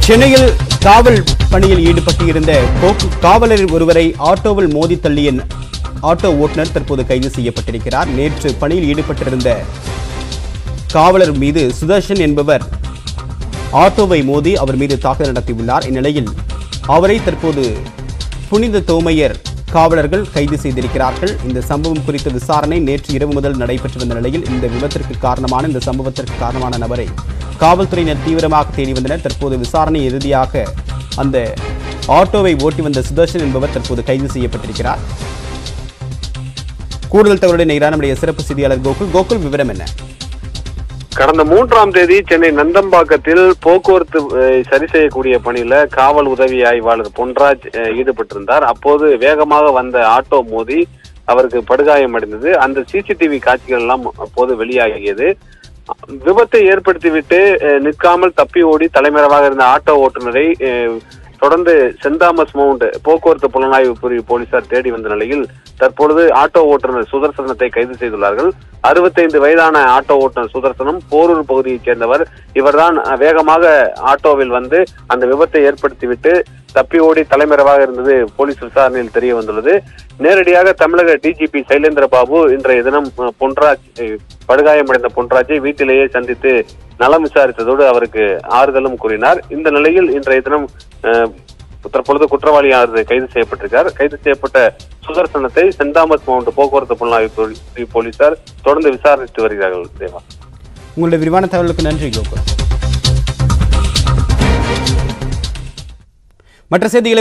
சென்னையில் காவல் பணியில் ஈடுபட்டு இருந்த போக்கு- காவலர் ஒருவரை ஆட்டோவில் மோதி தள்ளிய ஆட்டோ ஓட்டுநர் தற்போது கைது செய்யப்பட்டிருக்கிறார் நேற்று பணியில் ஈடுபட்டிருந்த காவலர் மீது சுதர்ஷன் என்பவர் ஆட்டோவை மோதி அவர் மீது தாக்குதல் நடத்தியுள்ளார் இந்நிலையில் அவரை தற்போது புனித தோமையர் காவலர்கள் கைது செய்திருக்கிறார்கள் இந்த சம்பவம் குறித்த விசாரணை நேற்று இரவு முதல் நடைபெற்று வந்த நிலையில் இந்த விபத்திற்கு காரணமான இந்த சம்பவத்திற்கு காரணமான நபரை காவல்துறையினர் தீவிரமாக தேடி வந்தனர் தற்போது விசாரணை இறுதியாக அந்த ஆட்டோவை ஓட்டி வந்த சுதர்ஷன் என்பவர் தற்போது கைது செய்யப்பட்டிருக்கிறார் கூடுதல் தகவலுடன் இணைகிறார் நம்முடைய சிறப்பு செய்தியாளர் கோகுல் கோகுல் விவரம் என்ன கடந்த மூன்றாம் தேதி சென்னை நந்தம்பாக்கத்தில் போக்குவரத்து அஹ், சரி செய்யக்கூடிய பணியில காவல் உதவி ஆய்வாளர் பொன்ராஜ் அஹ், ஈடுபட்டிருந்தார் அப்போது வேகமாக வந்த ஆட்டோ மோதி அவருக்கு படுகாயம் அடைந்தது அந்த சிசிடிவி காட்சிகள் எல்லாம் அப்போது வெளியாகியது விபத்தை ஏற்படுத்திவிட்டு அஹ், நிற்காமல் தப்பி ஓடி தலைமறைவாக இருந்த ஆட்டோ ஓட்டுநரை அஹ், தொடர்ந்து சென்ட் தாமஸ் மவுண்ட் போக்குவரத்து புலனாய்வு பிரிவு போலீசார் தேடி வந்த நிலையில் தற்பொழுது ஆட்டோ ஓட்டுநர் சுதர்சனத்தை கைது செய்துள்ளார்கள் அறுபத்தைந்து வயதான ஆட்டோ ஓட்டுநர் சுதர்சனம் போரூர் பகுதியைச் சேர்ந்தவர் இவர்தான் அஹ், வேகமாக ஆட்டோவில் வந்து அந்த விபத்தை ஏற்படுத்திவிட்டு தப்பி ஓடி தலைமறைவாக இருந்தது போலீஸ் விசாரணையில் தெரிய வந்துள்ளது நேரடியாக தமிழக டிஜிபி சைலேந்திர பாபு இன்றைய தினம் அஹ், பொன்ராஜ் அஹ், படுகாயமடைந்த பொன்ராஜை வீட்டிலேயே சந்தித்து நலம் விசாரித்ததோடு அவருக்கு ஆறுதலும் கூறினார் இந்த நிலையில் இன்றைய தினம் அஹ், தற்பொழுது குற்றவாளியானது கைது செய்யப்பட்டிருக்கார் கைது செய்யப்பட்ட சுதர்சனத்தை சென்ட் தாமஸ் மவுண்ட் போக்குவரத்து புலனாய்வு பிரிவு போலீசார் தொடர்ந்து விசாரித்து வருகிறார்கள் தேவா உங்களுடைய விரிவான தகவலுக்கு நன்றி கோகுல் மற்ற செய்திகளை